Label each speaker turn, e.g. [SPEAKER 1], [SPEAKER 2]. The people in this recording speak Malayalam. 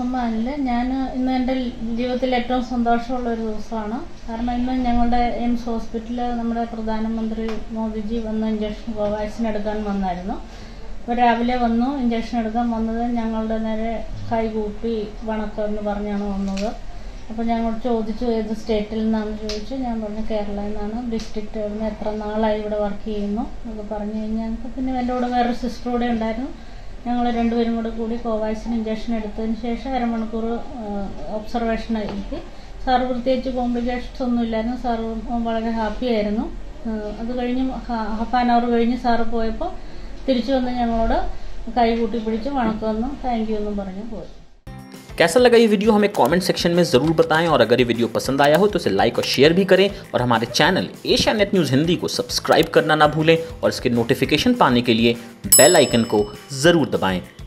[SPEAKER 1] സമ്മാനിൽ ഞാൻ ഇന്ന് എൻ്റെ ജീവിതത്തിൽ ഏറ്റവും സന്തോഷമുള്ള ഒരു ദിവസമാണ് കാരണം ഇന്ന് ഞങ്ങളുടെ എയിംസ് ഹോസ്പിറ്റലിൽ നമ്മുടെ പ്രധാനമന്ത്രി മോദിജി വന്ന് ഇഞ്ചക്ഷൻ കോവാക്സിൻ എടുക്കാൻ വന്നായിരുന്നു അപ്പോൾ രാവിലെ വന്നു ഇഞ്ചക്ഷൻ എടുക്കാൻ വന്നത് ഞങ്ങളുടെ നേരെ കൈകൂപ്പി വണക്കം എന്ന് പറഞ്ഞാണ് വന്നത് അപ്പോൾ ഞങ്ങൾ ചോദിച്ചു ഏത് സ്റ്റേറ്റിൽ നിന്നാണെന്ന് ചോദിച്ചു ഞാൻ പറഞ്ഞു കേരളയിൽ നിന്നാണ് ഡിസ്ട്രിക്റ്റ് നിന്ന് എത്ര നാളായി ഇവിടെ വർക്ക് ചെയ്യുന്നു എന്നൊക്കെ പറഞ്ഞു കഴിഞ്ഞാൽ ഞങ്ങൾക്ക് പിന്നെ എൻ്റെ കൂടെ വേറൊരു സിസ്റ്റർ കൂടെ ഉണ്ടായിരുന്നു ഞങ്ങൾ രണ്ടുപേരും കൂടെ കൂടി കോവാക്സിൻ ഇഞ്ചക്ഷൻ എടുത്തതിന് ശേഷം അരമണിക്കൂർ ഒബ്സർവേഷൻ ഇരുത്തി സാറ് പ്രത്യേകിച്ച് കോംപ്ലിക്കേഷൻസ് ഒന്നും ഇല്ലായിരുന്നു സാറ് വളരെ ഹാപ്പി ആയിരുന്നു അത് കഴിഞ്ഞ് ഹാഫ് ആൻ അവർ കഴിഞ്ഞ് സാറ് പോയപ്പോൾ തിരിച്ചു വന്ന് ഞങ്ങളോട് കൈ കൂട്ടി പിടിച്ച് വണക്കമെന്നും താങ്ക് യു എന്നും പറഞ്ഞ് പോയി
[SPEAKER 2] कैसा लगा ये वीडियो हमें कमेंट सेक्शन में ज़रूर बताएं और अगर ये वीडियो पसंद आया हो तो इसे लाइक और शेयर भी करें और हमारे channel Asia net news Hindi को सब्सक्राइब करना ना भूलें और इसके नोटिफिकेशन पाने के लिए बेल आइकन को ज़रूर दबाएं